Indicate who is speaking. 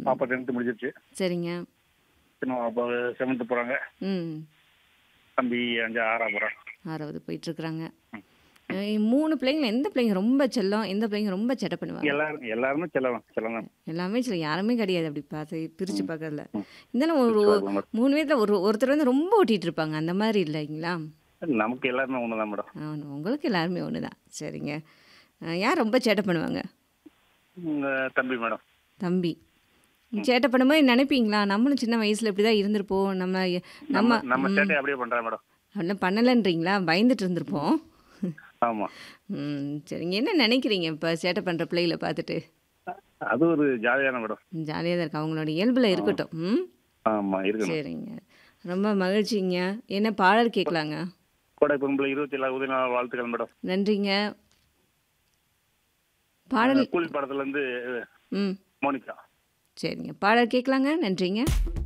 Speaker 1: பாப்பா டென்த்து முடிஞ்சிருச்சு
Speaker 2: சரிங்க
Speaker 1: சின்ன பாப்பா செவன்த்து போகிறாங்க
Speaker 2: ம்
Speaker 1: தம்பி அஞ்சு ஆறா போகிறான்
Speaker 2: ஆறாவது போயிட்டுருக்குறாங்க மூணு பிள்ளைங்க எந்த பிள்ளைங்க ரொம்ப செல்லம் எந்த பிள்ளைங்க ரொம்ப செட்டை பண்ணுவாங்க
Speaker 1: எல்லாரும் எல்லாருமே செல்லலாம் செல்லலாம்
Speaker 2: எல்லாமே சில யாருமே கிடையாது அப்படி பார்த்து பிரித்து பார்க்கறதுல இருந்தாலும் ஒரு மூணு பேர்த்தில் ஒரு ஒருத்தர் வந்து ரொம்ப ஓட்டிகிட்டு இருப்பாங்க அந்த மாதிரி இல்லைங்களா
Speaker 1: நமக்கு எல்லாருமே ஒன்று தான் மேடம்
Speaker 2: ஆ, உங்களுக்கு எல்லாருமே ஒன்று தான் சரிங்க அஹ், யார் ரொம்ப சேட்டை பண்ணுவாங்க
Speaker 1: உங்க தம்பி மேடம்
Speaker 2: தம்பி சேட்டை பண்ணும்போது நினைப்பீங்களா நம்மளும் சின்ன வயசில் இப்படி தான் இருந்திருப்போம் நம்ம நம்ம
Speaker 1: நம்ம நம்ம சேட்டை அப்படியே பண்ணுறேன் மேடம்
Speaker 2: ஒன்றும் பண்ணலைன்றீங்களா பயந்துட்டு இருந்திருப்போம்
Speaker 1: ஆமாம்
Speaker 2: ம் சரிங்க என்ன நினைக்கிறீங்க இப்போ சேட்டை பண்ணுற பிள்ளைகளை பார்த்துட்டு
Speaker 1: அது ஒரு ஜாலியான மேடம்
Speaker 2: ஜாலியாக தான் இருக்கு அவங்களோட இயல்பில் இருக்கட்டும் ம்
Speaker 1: ஆமாம் இருக்கணும்
Speaker 2: சரிங்க ரொம்ப மகிழ்ச்சிங்க என்ன பாடல் கேட்கலாங்க
Speaker 1: கோடை பொம்பளை இருபத்தி ஏழாவது நாள் வாழ்த்துக்கள் மேடம்
Speaker 2: நன்றிங்க பாடல்
Speaker 1: கூலி படத்துலேருந்து
Speaker 2: ம்
Speaker 1: மோனிகா
Speaker 2: சரிங்க பாடல் கேட்கலாங்க நன்றிங்க